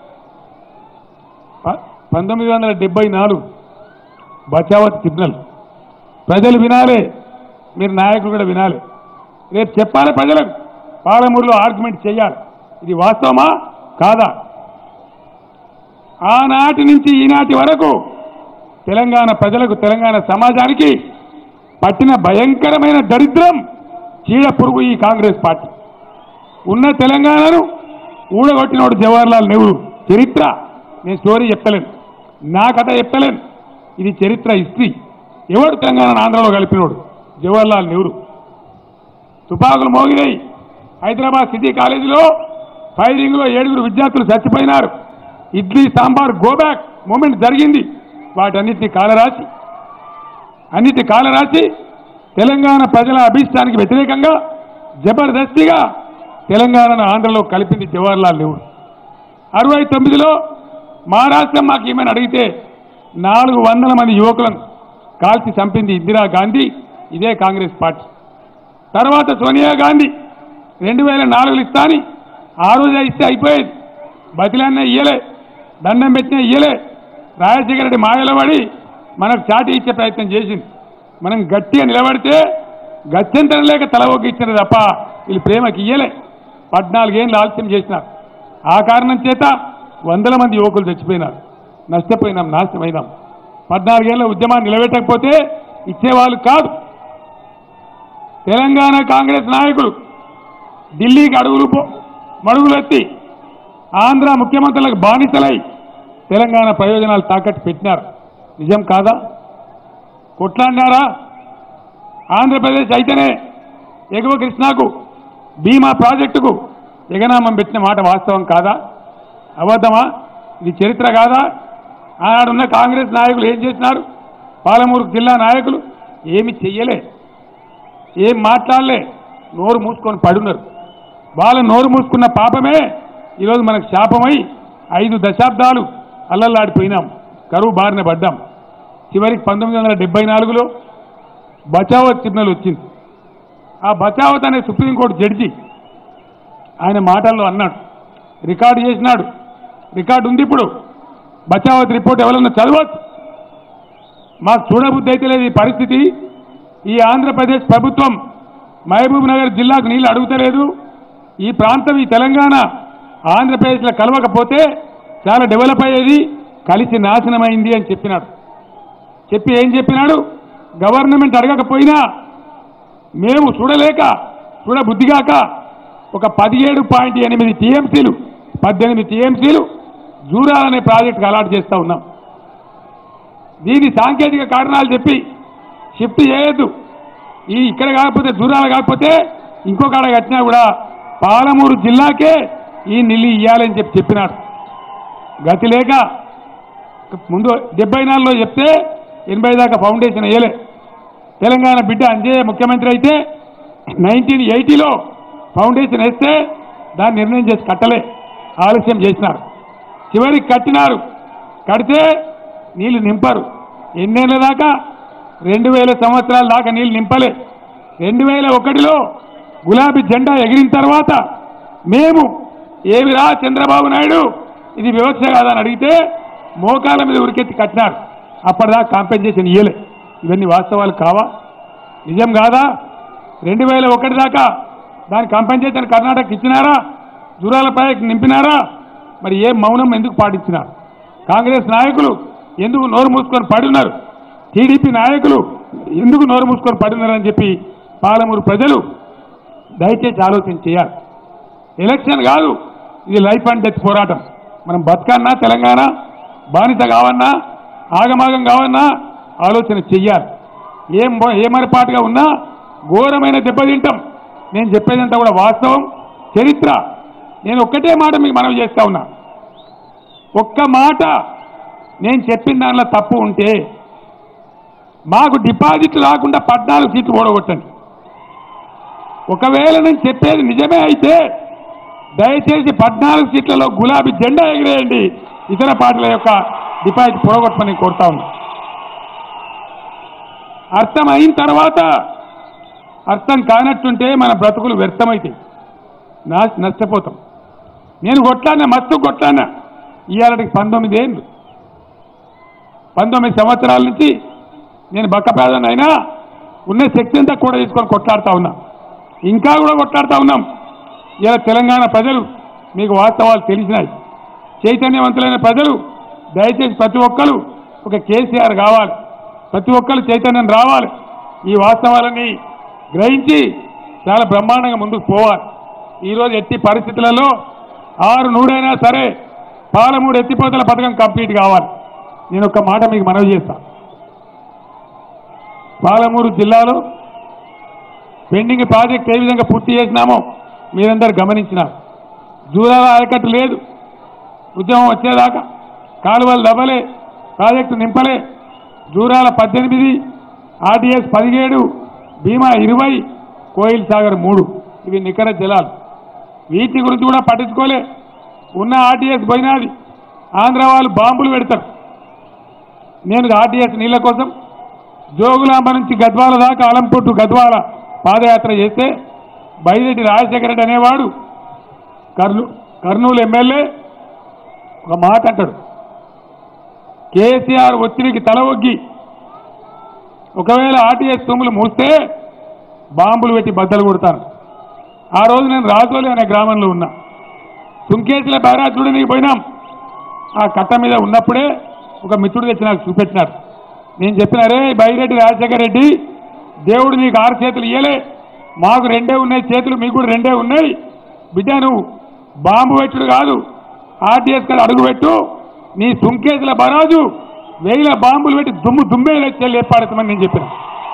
ప- పంతొమ్మిది వందల డెబ్బై నాలుగు బచావత్ ట్రిబ్యునల్ ప్రజలు వినాలి మీరు నాయకులు కూడా వినాలి రేపు చెప్పాలి ప్రజలకు పాలమూరులో ఆర్గ్యుమెంట్ చేయాలి ఇది వాస్తవమా కాదా ఆనాటి నుంచి ఈనాటి వరకు తెలంగాణ ప్రజలకు తెలంగాణ సమాజానికి పట్టిన భయంకరమైన దరిద్రం చీడ పురుగు ఈ కాంగ్రెస్ పార్టీ ఉన్న తెలంగాణను ఊడగొట్టినోడు జవహర్లాల్ నెహ్రూ చరిత్ర నేను స్టోరీ చెప్పలేను నా కథ చెప్పలేను ఇది చరిత్ర హిస్టరీ ఎవడు తెలంగాణ ఆంధ్రలో కలిపినోడు జవహర్లాల్ నెహ్రూ తుపాకులు మోగినాయి హైదరాబాద్ సిటీ కాలేజీలో ఫైరింగ్లో ఏడుగురు విద్యార్థులు చచ్చిపోయినారు ఇడ్లీ సాంబార్ గోబ్యాక్ మూమెంట్ జరిగింది వాటన్నిటిని కాలరాసి అన్నిటి కాలరాసి తెలంగాణ ప్రజల అభీష్టానికి వ్యతిరేకంగా జబర్దస్తిగా తెలంగాణను ఆంధ్రలో కలిపింది జవహర్లాల్ నెహ్రూ అరవై తొమ్మిదిలో మహారాష్ట్రం మాకు ఏమైనా అడిగితే నాలుగు వందల మంది యువకులను కాల్చి చంపింది ఇందిరాగాంధీ ఇదే కాంగ్రెస్ పార్టీ తర్వాత సోనియా గాంధీ రెండు వేల నాలుగులు ఇస్తాని ఆ రోజే ఇస్తే అయిపోయేది బతిలన్న ఇయ్యలే దండం పెట్టినా ఇయ్యలే రాజశేఖర రెడ్డి మాయలో పడి మనకు చాటి ఇచ్చే ప్రయత్నం చేసింది మనం గట్టిగా నిలబడితే గత్యంతరం లేక తల ఒగ్గి ఇచ్చినది తప్ప వీళ్ళు ప్రేమకి ఇయ్యలే పద్నాలుగేళ్ళు ఆలస్యం చేసినారు ఆ కారణం చేత వందల మంది యువకులు చచ్చిపోయినారు నష్టపోయినాం నాశనమైనాం పద్నాలుగేళ్ల ఉద్యమాన్ని నిలబెట్టకపోతే ఇచ్చేవాళ్ళు కాదు తెలంగాణ కాంగ్రెస్ నాయకులు ఢిల్లీకి అడుగులు పో- మడుగులెత్తి ఆంధ్ర ముఖ్యమంత్రులకు బానిసలై తెలంగాణ ప్రయోజనాలు తాకట్టు పెట్టినారు నిజం కాదా కొట్లాడినారా ఆంధ్రప్రదేశ్ అయితేనే ఎగువ కృష్ణాకు భీమా ప్రాజెక్టుకు ఎగనామం పెట్టిన మాట వాస్తవం కాదా అబద్ధమా ఇది చరిత్ర కాదా ఆనాడున్న కాంగ్రెస్ నాయకులు ఏం చేసినారు పాలమూరు జిల్లా నాయకులు ఏమి చెయ్యలే ఏం మాట్లాడలే నోరు మూసుకొని పడున్నారు వాళ్ళ నోరు మూసుకున్న పాపమే ఈరోజు మనకు శాపమై ఐదు దశాబ్దాలు అల్లల్లాడిపోయినాం కరువు బారిన పడ్డాం చివరికి పంతొమ్మిది వందల డెబ్బై నాలుగులో బచావత్ ట్రిబ్యునల్ వచ్చింది ఆ బచావత్ అనే సుప్రీంకోర్టు జడ్జి ఆయన మాటల్లో అన్నాడు రికార్డు చేసినాడు రికార్డు ఉంది ఇప్పుడు బచావత్ రిపోర్ట్ ఎవరన్నా చదవచ్చు మాకు చూడబుద్ధి అయితే లేదు ఈ పరిస్థితి ఈ ఆంధ్రప్రదేశ్ ప్రభుత్వం మహబూబ్ నగర్ జిల్లాకు నీళ్లు అడుగుతలేదు ఈ ప్రాంతం ఈ తెలంగాణ ఆంధ్రప్రదేశ్లో కలవకపోతే చాలా డెవలప్ అయ్యేది కలిసి నాశనమైంది అని చెప్పినాడు చెప్పి ఏం చెప్పినాడు గవర్నమెంట్ అడగకపోయినా మేము చూడలేక చూడబుద్ధిగాక ఒక పదిహేడు పాయింట్ ఎనిమిది టీఎంసీలు పద్దెనిమిది టీఎంసీలు జూరాల్ అనే ప్రాజెక్టుకు అలాట్ చేస్తూ ఉన్నాం దీని సాంకేతిక కారణాలు చెప్పి షిఫ్ట్ చేయొద్దు ఈ ఇక్కడ కాకపోతే దూరాలు కాకపోతే ఇంకో కాడ కట్టినా కూడా పాలమూరు జిల్లాకే ఈ నిల్లు ఇవ్వాలని చెప్పి చెప్పినాడు గతి లేక ముందు డెబ్బై నాలుగులో చెప్తే ఎనభై దాకా ఫౌండేషన్ వేయలే తెలంగాణ బిడ్డ అంజయ్య ముఖ్యమంత్రి అయితే నైన్టీన్ ఎయిటీలో ఫౌండేషన్ వేస్తే దాన్ని నిర్ణయం చేసి కట్టలే ఆలస్యం చేసినారు చివరికి కట్టినారు కడితే నీళ్లు నింపరు ఎన్నేళ్ళ దాకా రెండు వేల సంవత్సరాల దాకా నీళ్లు నింపలే రెండు వేల ఒకటిలో గులాబీ జెండా ఎగిరిన తర్వాత మేము ఏమిరా చంద్రబాబు నాయుడు ఇది వ్యవస్థ కాదని అడిగితే మోకాల మీద ఉరికెత్తి కట్టినారు అప్పటిదాకా కాంపెన్సేషన్ ఇయ్యలే ఇవన్నీ వాస్తవాలు కావా నిజం కాదా రెండు వేల ఒకటి దాకా దాని కాంపెన్సేషన్ కర్ణాటక ఇచ్చినారా జూరాల ప్రాజెక్ట్ నింపినారా మరి ఏ మౌనం ఎందుకు పాటించినారు కాంగ్రెస్ నాయకులు ఎందుకు నోరు మూసుకొని పడున్నారు టీడీపీ నాయకులు ఎందుకు నోరు మూసుకొని పడున్నారని చెప్పి పాలమూరు ప్రజలు దయచేసి ఆలోచన చేయాలి ఎలక్షన్ కాదు ఇది లైఫ్ అండ్ డెత్ పోరాటం మనం బతకన్నా తెలంగాణ బానిస కావన్నా ఆగమాగం కావన్నా ఆలోచన చెయ్యాలి ఏం బో- ఏమరపాటుగా ఉన్నా ఘోరమైన దెబ్బతింటాం నేను చెప్పేదంతా కూడా వాస్తవం చరిత్ర నేను ఒక్కటే మాట మీకు మనవి చేస్తా ఉన్నా ఒక్క మాట నేను చెప్పిన దానిలో తప్పు ఉంటే మాకు డిపాజిట్లు రాకుండా పద్నాలుగు సీట్లు ఓడగొట్టండి ఒకవేళ నేను చెప్పేది నిజమే అయితే దయచేసి పద్నాలుగు సీట్లలో గులాబీ జెండా ఎగిరేయండి ఇతర పార్టీల యొక్క డిపాజిట్ పొడగొట్టమని కోరుతా ఉన్నా అర్థం అయిన తర్వాత అర్థం కానట్టుంటే మన బ్రతుకులు వ్యర్థమవుతాయి నా నష్టపోతాం నేను కొట్లాడినా మస్తు కొట్లాడినా ఇవాళకి పంతొమ్మిది ఏళ్ళు పంతొమ్మిది సంవత్సరాల నుంచి నేను బక్కపేదనైనా ఉన్న శక్తి అంతా కూడా తీసుకొని కొట్లాడుతా ఉన్నా ఇంకా కూడా కొట్లాడుతా ఉన్నాం ఇలా తెలంగాణ ప్రజలు మీకు వాస్తవాలు తెలిసినాయి చైతన్యవంతులైన ప్రజలు దయచేసి ప్రతి ఒక్కరు ఒక కేసీఆర్ కావాలి ప్రతి ఒక్కరు చైతన్యం రావాలి ఈ వాస్తవాలని గ్రహించి చాలా బ్రహ్మాండంగా ముందుకు పోవాలి ఈరోజు ఎట్టి పరిస్థితులలో ఆరు నూరైనా సరే పాలమూడు ఎత్తిపోతల పథకం కంప్లీట్ కావాలి నేను ఒక మాట మీకు మనవి చేస్తా పాలమూరు జిల్లాలో పెండింగ్ ప్రాజెక్ట్ ఏ విధంగా పూర్తి చేసినామో మీరందరూ గమనించినారు జూరాల ఆయకట్టు లేదు ఉద్యమం వచ్చేదాకా కాలువలు దవ్వలే ప్రాజెక్టు నింపలే జూరాల పద్దెనిమిది ఆర్టీఎస్ పదిహేడు భీమా ఇరవై కోయిల్ సాగర్ మూడు ఇవి నికర జలాలు వీటి గురించి కూడా పట్టించుకోలే ఉన్న ఆర్టీఎస్ పోయినది ఆంధ్ర వాళ్ళు బాంబులు పెడతారు నేను ఆర్టీఎస్ నీళ్ళ కోసం జోగులాంబ నుంచి గద్వాల దాకా అలంపుట్టు గద్వాల పాదయాత్ర చేస్తే బైరెడ్డి రాజశేఖర రెడ్డి అనేవాడు కర్నూ కర్నూలు ఎమ్మెల్యే ఒక మాట అంటాడు కేసీఆర్ ఒత్తిడికి తల ఒగ్గి ఒకవేళ ఆర్టీఎస్ తుమ్ములు మూస్తే బాంబులు పెట్టి బద్దలు కొడతాను ఆ రోజు నేను రాజోలి అనే గ్రామంలో ఉన్నా సుంకేసుల బ్యారాజ్ చూడడానికి పోయినాం ఆ కట్ట మీద ఉన్నప్పుడే ఒక మిత్రుడు తెచ్చి నాకు చూపెట్టినాడు నేను చెప్పిన రే బైరెడ్డి రాజశేఖర రెడ్డి దేవుడు నీకు ఆరు చేతులు ఇయ్యలే మాకు రెండే ఉన్నాయి చేతులు మీకు కూడా రెండే ఉన్నాయి బిడ్డ నువ్వు బాంబు పెట్టుడు కాదు ఆర్టీఎస్ కాడ అడుగు పెట్టు నీ సుంకేసుల బరాజు వేల బాంబులు పెట్టి దుమ్ము దుమ్మే చెల్లి ఏర్పడతామని నేను చెప్పిన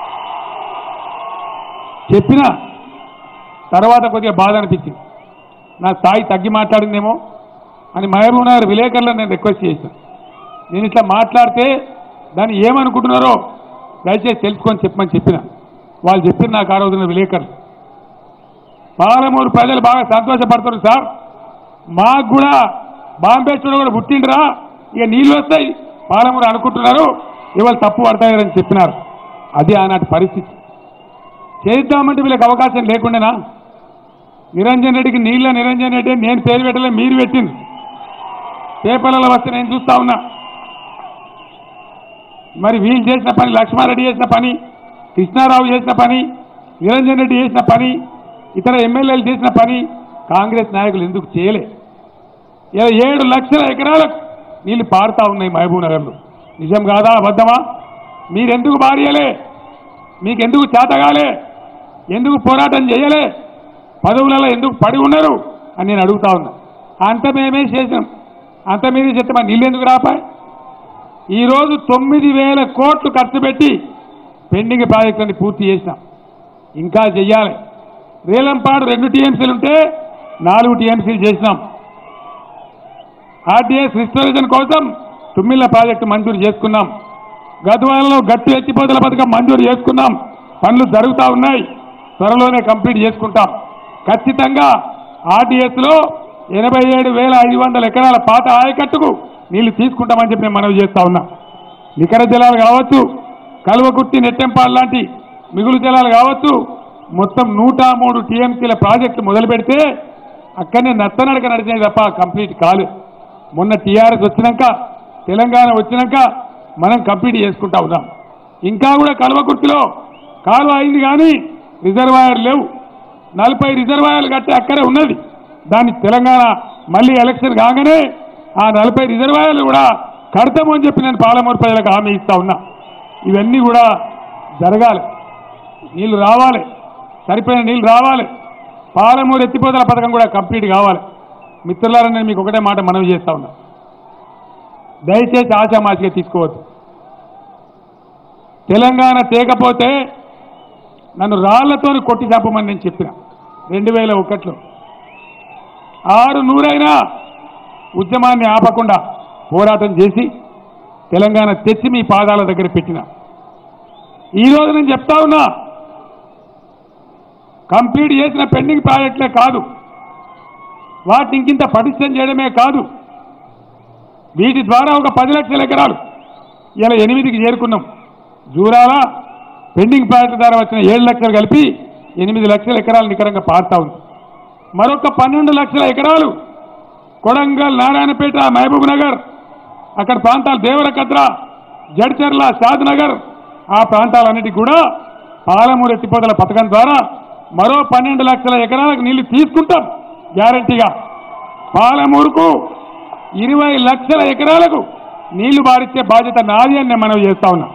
చెప్పిన తర్వాత కొద్దిగా బాధ అనిపించింది నా స్థాయి తగ్గి మాట్లాడిందేమో అని మహబూబ్ నగర్ విలేకరులను నేను రిక్వెస్ట్ చేశాను నేను ఇట్లా మాట్లాడితే దాన్ని ఏమనుకుంటున్నారో దయచేసి తెలుసుకొని చెప్పమని చెప్పిన వాళ్ళు చెప్పిన నాకు ఆ రోజున విలేకరులు పాలమూరు ప్రజలు బాగా సంతోషపడతారు సార్ మాకు కూడా బాంబే చూడ కూడా పుట్టిండ్రా ఇక నీళ్ళు వస్తాయి పాలమూరు అనుకుంటున్నారు ఇవాళ తప్పు పడతాయని చెప్పినారు అది ఆనాటి పరిస్థితి చేద్దామంటే వీళ్ళకి అవకాశం లేకుండానా నిరంజన్ రెడ్డికి నీళ్ళ నిరంజన్ రెడ్డి అని నేను పేరు పెట్టలే మీరు పెట్టింది పేపర్లలో వస్తే నేను చూస్తా ఉన్నా మరి వీళ్ళు చేసిన పని లక్ష్మారెడ్డి చేసిన పని కృష్ణారావు చేసిన పని నిరంజన్ రెడ్డి చేసిన పని ఇతర ఎమ్మెల్యేలు చేసిన పని కాంగ్రెస్ నాయకులు ఎందుకు చేయలే ఇలా ఏడు లక్షల ఎకరాలకు నీళ్లు పారుతా ఉన్నాయి మహబూబ్ నగర్లో నిజం కాదా అబద్ధమా మీరెందుకు బారియలే మీకెందుకు చేతగాలే ఎందుకు పోరాటం చేయలే పదవులలో ఎందుకు పడి ఉన్నారు అని నేను అడుగుతా ఉన్నా అంత మేమే చేసినాం అంత మీదే చెప్తే మరి నీళ్ళు ఎందుకు రాపాయి ఈరోజు తొమ్మిది వేల కోట్లు ఖర్చు పెట్టి పెండింగ్ ప్రాజెక్టులని పూర్తి చేసినాం ఇంకా చెయ్యాలి రేలంపాడు రెండు టీఎంసీలు ఉంటే నాలుగు టీఎంసీలు చేసినాం ఆర్టీఎస్ రిస్టరేషన్ కోసం తుమ్మిళ్ళ ప్రాజెక్టు మంజూరు చేసుకున్నాం గద్వాలలో గట్టు ఎత్తిపోతల పథకం మంజూరు చేసుకున్నాం పనులు జరుగుతూ ఉన్నాయి త్వరలోనే కంప్లీట్ చేసుకుంటాం ఖచ్చితంగా ఆర్టీఎస్ లో ఎనభై ఏడు వేల ఐదు వందల ఎకరాల పాత ఆయకట్టుకు నీళ్లు తీసుకుంటామని చెప్పి నేను మనవి చేస్తా ఉన్నా నికర జలాలు కావచ్చు కలువకుర్తి నెట్టెంపాడు లాంటి మిగులు జలాలు కావచ్చు మొత్తం నూట మూడు టీఎంసీల ప్రాజెక్టు మొదలు పెడితే అక్కడనే నత్తనడక నడిచినాయి తప్ప కంప్లీట్ కాలేదు మొన్న టీఆర్ఎస్ వచ్చినాక తెలంగాణ వచ్చినాక మనం కంప్లీట్ చేసుకుంటా ఉన్నాం ఇంకా కూడా కల్వకుర్తిలో కాలువ అయింది కానీ రిజర్వాయర్ లేవు నలభై రిజర్వాయర్లు కట్టి అక్కడే ఉన్నది దాన్ని తెలంగాణ మళ్ళీ ఎలక్షన్ కాగానే ఆ నలభై రిజర్వాయర్లు కూడా కడతామని చెప్పి నేను పాలమూరు ప్రజలకు హామీ ఇస్తా ఉన్నా ఇవన్నీ కూడా జరగాలి నీళ్లు రావాలి సరిపోయిన నీళ్లు రావాలి పాలమూరు ఎత్తిపోతల పథకం కూడా కంప్లీట్ కావాలి మిత్రులారా నేను మీకు ఒకటే మాట మనవి చేస్తా ఉన్నా దయచేసి ఆశామాసిగా తీసుకోవద్దు తెలంగాణ తేకపోతే నన్ను రాళ్లతో కొట్టి చంపమని నేను చెప్పిన రెండు వేల ఒకటిలో ఆరు నూరైనా ఉద్యమాన్ని ఆపకుండా పోరాటం చేసి తెలంగాణ తెచ్చి మీ పాదాల దగ్గర పెట్టిన ఈరోజు నేను చెప్తా ఉన్నా కంప్లీట్ చేసిన పెండింగ్ ప్రాజెక్టులే కాదు వాటిని ఇంకింత పటిష్టం చేయడమే కాదు వీటి ద్వారా ఒక పది లక్షల ఎకరాలు ఇలా ఎనిమిదికి చేరుకున్నాం జూరాల పెండింగ్ ప్రాజెక్టు ద్వారా వచ్చిన ఏడు లక్షలు కలిపి ఎనిమిది లక్షల ఎకరాలు నికరంగా పారుతా ఉంది మరొక పన్నెండు లక్షల ఎకరాలు కొడంగల్ నారాయణపేట మహబూబ్ నగర్ అక్కడ ప్రాంతాలు దేవరకద్ర జడ్చర్ల షాద్ నగర్ ఆ ప్రాంతాలన్నిటికీ కూడా పాలమూరు ఎత్తిపోతల పథకం ద్వారా మరో పన్నెండు లక్షల ఎకరాలకు నీళ్లు తీసుకుంటాం గ్యారంటీగా పాలమూరుకు ఇరవై లక్షల ఎకరాలకు నీళ్లు బారిచ్చే బాధ్యత నాది అని నేను మనవి చేస్తా ఉన్నా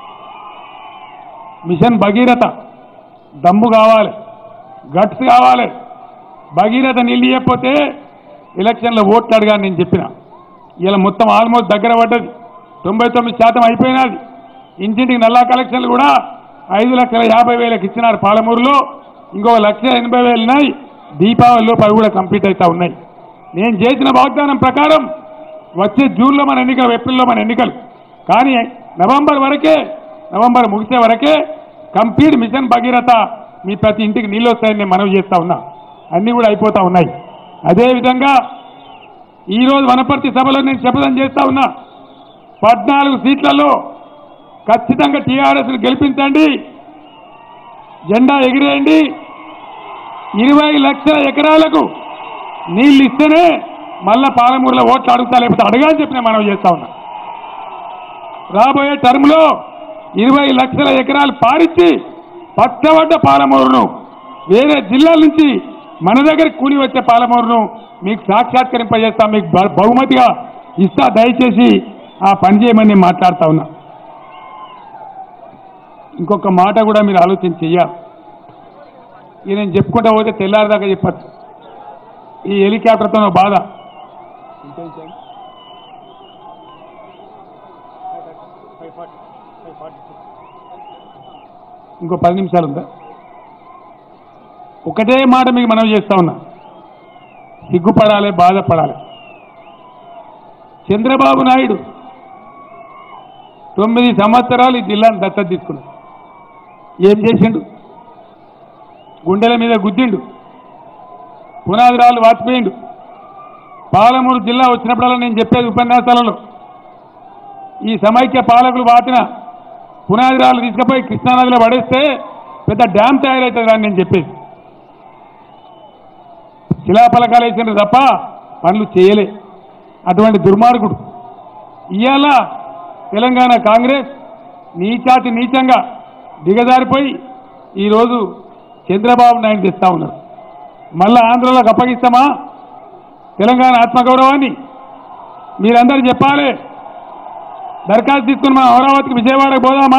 మిషన్ భగీరథ దమ్ము కావాలి గట్స్ కావాలి భగీరథ నీళ్ళు ఇవ్వకపోతే ఎలక్షన్లో ఓట్లు అడగాని నేను చెప్పిన ఇలా మొత్తం ఆల్మోస్ట్ దగ్గర పడ్డది తొంభై తొమ్మిది శాతం అయిపోయినది ఇంటింటికి నల్లా కలెక్షన్లు కూడా ఐదు లక్షల యాభై వేలకు ఇచ్చినారు పాలమూరులో ఇంకో లక్ష ఎనభై వేలు ఉన్నాయి దీపావళిలో అవి కూడా కంప్లీట్ అవుతా ఉన్నాయి నేను చేసిన వాగ్దానం ప్రకారం వచ్చే జూన్లో మన ఎన్నికలు ఏప్రిల్లో మన ఎన్నికలు కానీ నవంబర్ వరకే నవంబర్ ముగిసే వరకే కంప్లీట్ మిషన్ భగీరథ మీ ప్రతి ఇంటికి నీళ్ళు వస్తాయని నేను మనవి చేస్తా ఉన్నా అన్నీ కూడా అయిపోతా ఉన్నాయి అదేవిధంగా ఈరోజు వనపర్తి సభలో నేను శపథం చేస్తా ఉన్నా పద్నాలుగు సీట్లలో ఖచ్చితంగా టీఆర్ఎస్ను గెలిపించండి జెండా ఎగిరేయండి ఇరవై లక్షల ఎకరాలకు నీళ్ళు ఇస్తేనే మళ్ళా పాలమూరులో ఓట్లు అడుగుతా లేకపోతే అడగాలని చెప్పి నేను మనవి చేస్తా ఉన్నా రాబోయే టర్మ్లో ఇరవై లక్షల ఎకరాలు పారిచ్చి పచ్చబడ్డ పాలమూరును వేరే జిల్లాల నుంచి మన దగ్గర కూలి వచ్చే పాలమూరును మీకు సాక్షాత్కరింపజేస్తా మీకు బ- బహుమతిగా ఇస్తా దయచేసి ఆ పని చేయమని నేను మాట్లాడుతా ఉన్నా ఇంకొక మాట కూడా మీరు ఆలోచన చెయ్యాలి ఇది నేను చెప్పుకుంటా పోతే తెల్లారిదాకా చెప్పచ్చు ఈ హెలికాప్టర్తో నా బాధ ఇంకో పది నిమిషాలు ఉందా ఒకటే మాట మీకు మనం చేస్తా ఉన్నా సిగ్గుపడాలి బాధపడాలి చంద్రబాబు నాయుడు తొమ్మిది సంవత్సరాలు ఈ జిల్లాను దత్తత తీసుకున్నాడు ఏం చేసిండు గుండెల మీద గుద్దిండు పునాదిరాలు వాచిపోయిండు పాలమూరు జిల్లా వచ్చినప్పుడల్లా నేను చెప్పేది ఉపన్యాసాలలో ఈ సమైక్య పాలకులు వాటిన పునాదిరాలు తీసుకుపోయి కృష్ణానదిలో పడేస్తే పెద్ద డ్యామ్ తయారవుతుంది అని నేను చెప్పేది శిలాఫలకాలు వేసిండ్రు తప్ప పనులు చేయలే అటువంటి దుర్మార్గుడు ఇవాళ తెలంగాణ కాంగ్రెస్ నీచాతి నీచంగా దిగజారిపోయి ఈరోజు చంద్రబాబు నాయుడు తెస్తా ఉన్నారు మళ్ళా ఆంధ్రలోకి అప్పగిస్తామా తెలంగాణ ఆత్మగౌరవాన్ని మీరందరూ చెప్పాలి దరఖాస్తు తీసుకుని మనం అమరావతికి విజయవాడకు పోదామా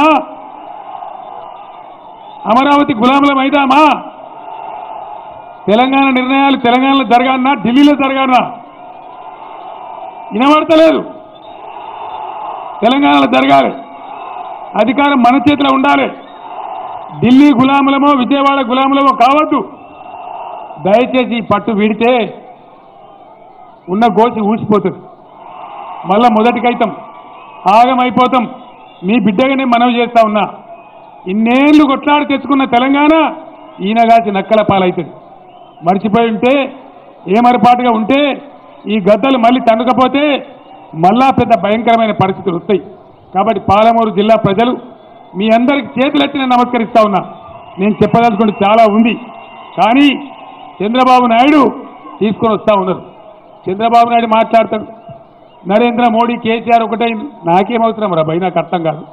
అమరావతి గులాములం అయిదామా తెలంగాణ నిర్ణయాలు తెలంగాణలో జరగాలన్నా ఢిల్లీలో జరగాలన్నా వినబడతలేదు తెలంగాణలో జరగాలి అధికారం మన చేతిలో ఉండాలి ఢిల్లీ గులాములమో విజయవాడ గులాములమో కావద్దు దయచేసి ఈ పట్టు వీడితే ఉన్న గోచి ఊసిపోతుంది మళ్ళా మొదటికైతాం ఆగమైపోతాం మీ బిడ్డగానే మనవి చేస్తా ఉన్నా ఇన్నేళ్లు కొట్లాడి తెచ్చుకున్న తెలంగాణ ఈయనగాచి నక్కల పాలవుతుంది మర్చిపోయి ఉంటే ఏమరపాటుగా ఉంటే ఈ గద్దలు మళ్ళీ తన్నుకపోతే మళ్ళా పెద్ద భయంకరమైన పరిస్థితులు వస్తాయి కాబట్టి పాలమూరు జిల్లా ప్రజలు మీ అందరికి చేతులెత్తి నేను నమస్కరిస్తా ఉన్నా నేను చెప్పదలుచుకుంటే చాలా ఉంది కానీ చంద్రబాబు నాయుడు తీసుకొని వస్తా ఉన్నారు చంద్రబాబు నాయుడు మాట్లాడతాడు నరేంద్ర మోడీ కేసీఆర్ ఒకటే నాకేం అవసరం రా భయ నాకు అర్థం కాదు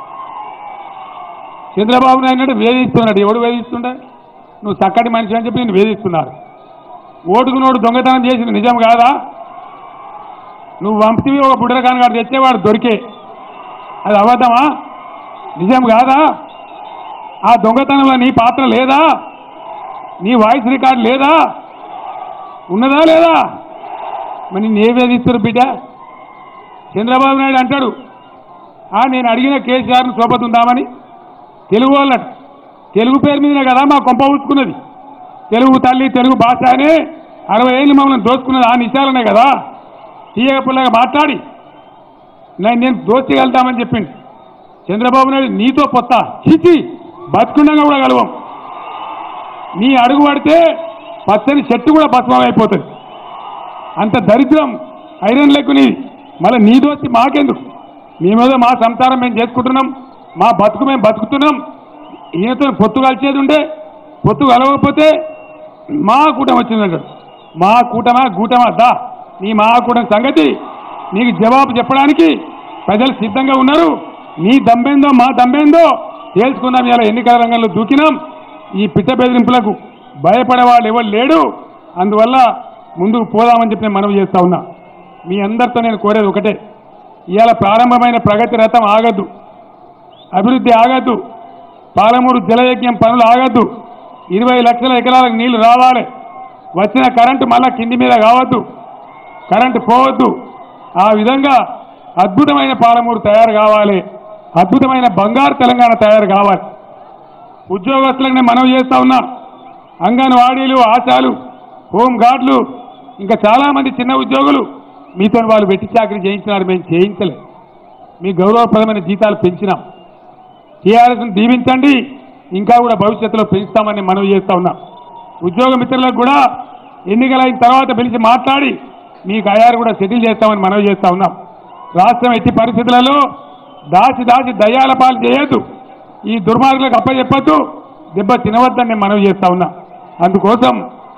చంద్రబాబు నాయుడు వేధిస్తున్నాడు ఎవడు వేధిస్తుండే నువ్వు చక్కటి మనిషి అని చెప్పి నేను వేధిస్తున్నారు ఓటుకు నోడు దొంగతనం చేసిన నిజం కాదా నువ్వు వంశీవి ఒక బుడ్డరకాని గారు తెచ్చేవాడు దొరికే అది అబద్ధమా నిజం కాదా ఆ దొంగతనంలో నీ పాత్ర లేదా నీ వాయిస్ రికార్డు లేదా ఉన్నదా లేదా మరి నిన్ను ఏ వేధిస్తారు బిడ్డ చంద్రబాబు నాయుడు అంటాడు "ఆ, నేను అడిగిన కేసీఆర్ను సోపతుందామని తెలుగు వాళ్ళట తెలుగు పేరు మీదనే కదా మా కొంప ఊచుకున్నది తెలుగు తల్లి తెలుగు భాష అనే అరవై ఏళ్ళు మమ్మల్ని దోచుకున్నది ఆ నిశాలనే కదా తీయగ పుల్లగా మాట్లాడి నేను నేను దోచుకెళ్తామని చెప్పిండు చంద్రబాబు నాయుడు నీతో పొత్త చీచి బతుకుండగా కూడా కలవం నీ అడుగు పడితే పచ్చని చెట్టు కూడా భస్మం అయిపోతుంది అంత దరిద్రం ఐరన్ లెక్కు నీది మళ్ళీ నీ దోచి మాకెందుకు మేమేదో మా సంసారం మేము చేసుకుంటున్నాం మా బతుకు మేము బతుకుతున్నాం ఈయనతో పొత్తు కలిసేది ఉండే పొత్తు కలవకపోతే మా కూటమి వచ్చిందంటాడు మా కూటమా గూటమా దా నీ మా కూటమి సంగతి నీకు జవాబు చెప్పడానికి ప్రజలు సిద్ధంగా ఉన్నారు నీ దమ్మేందో మా దమ్మేందో తేల్చుకున్నాం ఇలా ఎన్నికల రంగంలో దూకినాం ఈ పిట్ట బెదిరింపులకు భయపడేవాళ్ళు ఎవరు లేడు అందువల్ల ముందుకు పోదామని చెప్పి నేను మనవి చేస్తా ఉన్నా మీ అందరితో నేను కోరేది ఒకటే ఇవాళ ప్రారంభమైన ప్రగతి రథం ఆగద్దు అభివృద్ధి ఆగద్దు పాలమూరు జలయజ్ఞం పనులు ఆగద్దు ఇరవై లక్షల ఎకరాలకు నీళ్లు రావాలి వచ్చిన కరెంటు మళ్ళా కింది మీద కావద్దు కరెంటు పోవద్దు ఆ విధంగా అద్భుతమైన పాలమూరు తయారు కావాలి అద్భుతమైన బంగారు తెలంగాణ తయారు కావాలి ఉద్యోగస్తులకు నేను మనవి చేస్తా ఉన్నా అంగన్వాడీలు ఆశాలు హోం గార్డులు ఇంకా చాలా మంది చిన్న ఉద్యోగులు మీతో వాళ్ళు వెట్టి చాకరీ చేయించినారు మేము చేయించలే మీ గౌరవప్రదమైన జీతాలు పెంచినాం టీఆర్ఎస్ను దీవించండి ఇంకా కూడా భవిష్యత్తులో పెంచుతామని మనవి చేస్తా ఉన్నా ఉద్యోగ మిత్రులకు కూడా ఎన్నికలు అయిన తర్వాత పిలిచి మాట్లాడి మీకు అయారు కూడా సెటిల్ చేస్తామని మనవి చేస్తా ఉన్నాం రాష్ట్రం ఎట్టి పరిస్థితులలో దాచి దాచి దయ్యాల పాలు చేయొద్దు ఈ దుర్మార్గులకు అప్పచెప్పొద్దు దెబ్బ తినవద్దని నేను మనవి చేస్తా ఉన్నా అందుకోసం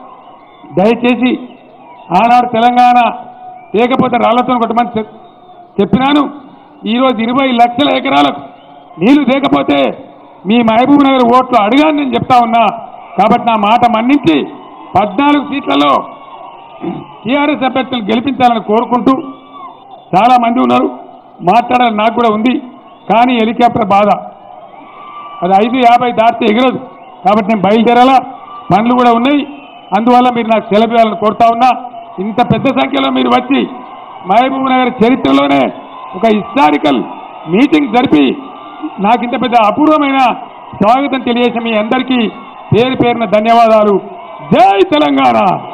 దయచేసి ఆనాడు తెలంగాణ లేకపోతే రాళ్లతో కొట్టమని చెప్- చెప్పినాను ఈరోజు ఇరవై లక్షల ఎకరాలకు నీళ్లు లేకపోతే మీ మహబూబ్ నగర్ ఓట్లు అడిగాను నేను చెప్తా ఉన్నా కాబట్టి నా మాట మన్నించి పద్నాలుగు సీట్లలో టీఆర్ఎస్ అభ్యర్థులను గెలిపించాలని కోరుకుంటూ చాలా మంది ఉన్నారు మాట్లాడాలని నాకు కూడా ఉంది కానీ హెలికాప్టర్ బాధ అది ఐదు యాభై దాటితే ఎగరదు కాబట్టి నేను బయలుదేరాలా పనులు కూడా ఉన్నాయి అందువల్ల మీరు నాకు సెలవు ఇవ్వాలని కోరుతా ఉన్నా ఇంత పెద్ద సంఖ్యలో మీరు వచ్చి మహబూబ్ నగర్ చరిత్రలోనే ఒక హిస్టారికల్ మీటింగ్ జరిపి నాకు ఇంత పెద్ద అపూర్వమైన స్వాగతం తెలియజేసిన మీ అందరికీ పేరు పేరున ధన్యవాదాలు జై తెలంగాణ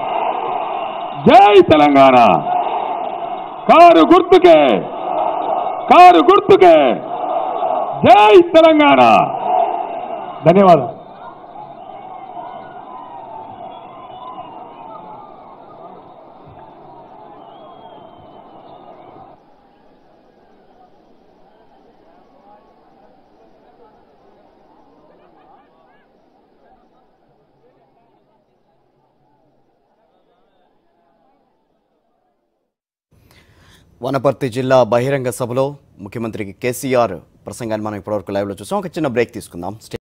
జై తెలంగాణ కారు గుర్తుకే కారు గుర్తుకే జై తెలంగాణ ధన్యవాదాలు వనపర్తి జిల్లా బహిరంగ సభలో ముఖ్యమంత్రి కేసీఆర్ ప్రసంగాన్ని మనం ఇప్పటివరకు లైవ్లో చూసాం ఒక చిన్న బ్రేక్ తీసుకుందాం